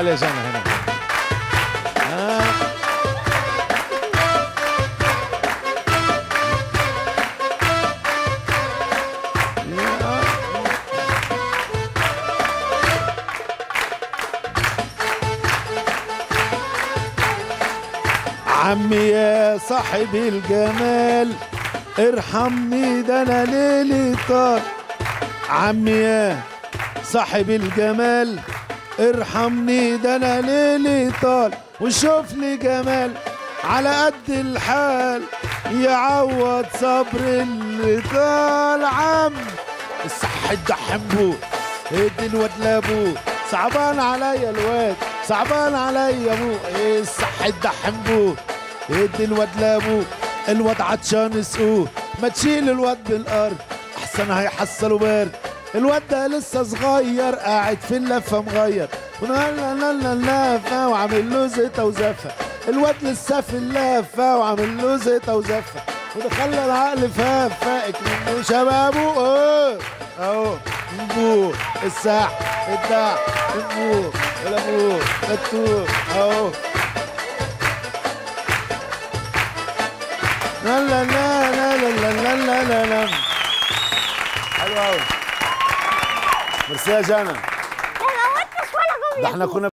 تعالي يا جنى هنا آه. عمي يا صاحب الجمال ارحمني ده انا ليلي طار عمي يا صاحب الجمال ارحمني ده انا ليلي طال وشوف لي جمال على قد الحال يعوض صبر اللي طال عم الصح الدحمبو ادي الواد لابوه صعبان عليا الواد صعبان عليا ابوه ايه الصح الدحمبو ادي الواد لابوه الواد عطشان اسقوه ما تشيل الواد بالارض احسن هيحصلوا بارد الواد ده لسه صغير قاعد في اللفه مغير لا لا لا لا لافه وعامل له زيته وزفه الواد لسه في اللفه وعامل له زيته وزفه وده خلى العقل فاف فائك منه شبابه اه اهو نبوه الساح الدع النبوه الابوه التوه اهو لا لا لا لا لا لا لا لا لا حلو قوي ميرسي يا جانا ما موتش ولا جمله ده احنا كنا